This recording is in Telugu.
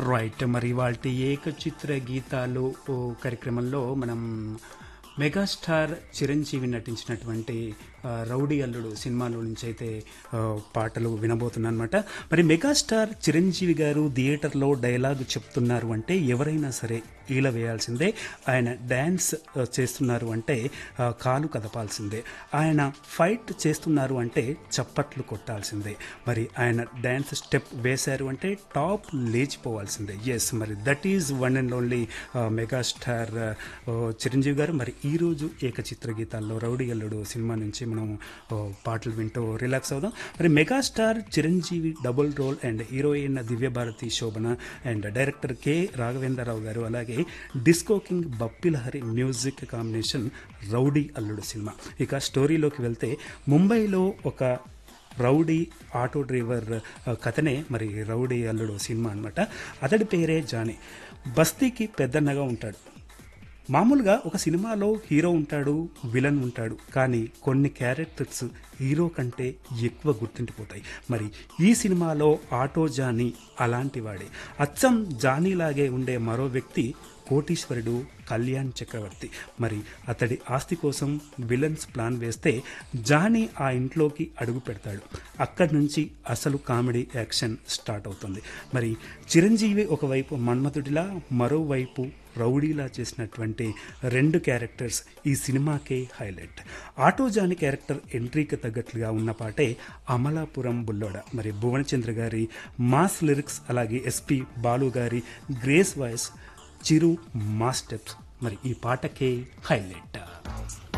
రైట్ మరి ఇవాళ ఏకచిత్ర గీతాలు ఓ కార్యక్రమంలో మనం మెగాస్టార్ చిరంజీవి నటించినటువంటి ఆ, రౌడీ అల్లుడు సినిమాలో నుంచి అయితే ఆ, పాటలు వినబోతున్నాను అనమాట మరి మెగాస్టార్ చిరంజీవి గారు థియేటర్లో డైలాగ్ చెప్తున్నారు అంటే ఎవరైనా సరే ఈల వేయాల్సిందే ఆయన డ్యాన్స్ ఆ, చేస్తున్నారు అంటే ఆ, కాలు కదపాల్సిందే ఆయన ఫైట్ చేస్తున్నారు అంటే చప్పట్లు కొట్టాల్సిందే మరి ఆయన డ్యాన్స్ స్టెప్ వేశారు అంటే టాప్ లేచిపోవాల్సిందే ఎస్ మరి that is one and only megastar Chiranjeevi గారు మరి ఈరోజు ఏకచిత్ర గీతాల్లో రౌడీ అల్లుడు సినిమా నుంచి మనం ఆ, పాటలు వింటూ రిలాక్స్ అవుదాం మరి megastar Chiranjeevi double role and heroine Divyabharati Shobana and director K Raghavendrarao గారు అలాగే disco king Bappilahiri music combination Rowdy Alludu cinema ఇక స్టోరీలోకి వెళ్తే ముంబైలో ఒక రౌడీ ఆటో డ్రైవర్ ఆ, కథనే మరి రౌడీ అల్లుడు సినిమా అన్నమాట అతడి పేరే జానీ బస్తీకి పెద్దన్నగా ఉంటాడు మామూలుగా ఒక సినిమాలో హీరో ఉంటాడు విలన్ ఉంటాడు కానీ కొన్ని క్యారెక్టర్స్ హీరో కంటే ఎక్కువ గుర్తుండిపోతాయి మరి ఈ సినిమాలో ఆటో జానీ అలాంటి వాడే అచ్చం జానీలాగే ఉండే మరో వ్యక్తి కోటీశ్వరుడు కళ్యాణ్ చక్రవర్తి మరి అతడి ఆస్తి కోసం విలన్స్ ప్లాన్ వేస్తే జానీ ఆ ఇంట్లోకి అడుగు పెడతాడు అక్కడి నుంచి అసలు కామెడీ యాక్షన్ స్టార్ట్ అవుతుంది మరి చిరంజీవి ఒకవైపు మన్మథుడిలా మరోవైపు రౌడీలా చేసినటువంటి రెండు క్యారెక్టర్స్ ఈ సినిమాకే హైలైట్ ఆటో జాని క్యారెక్టర్ ఎంట్రీకి తగ్గట్లుగా ఉన్న పాటే అమలాపురం బుల్లోడ మరి భువనచంద్ర గారి మాస్ లిరిక్స్ అలాగే ఎస్పి బాలు గారి grace voice Chiru mass steps మరి ఈ పాటకే హైలైట్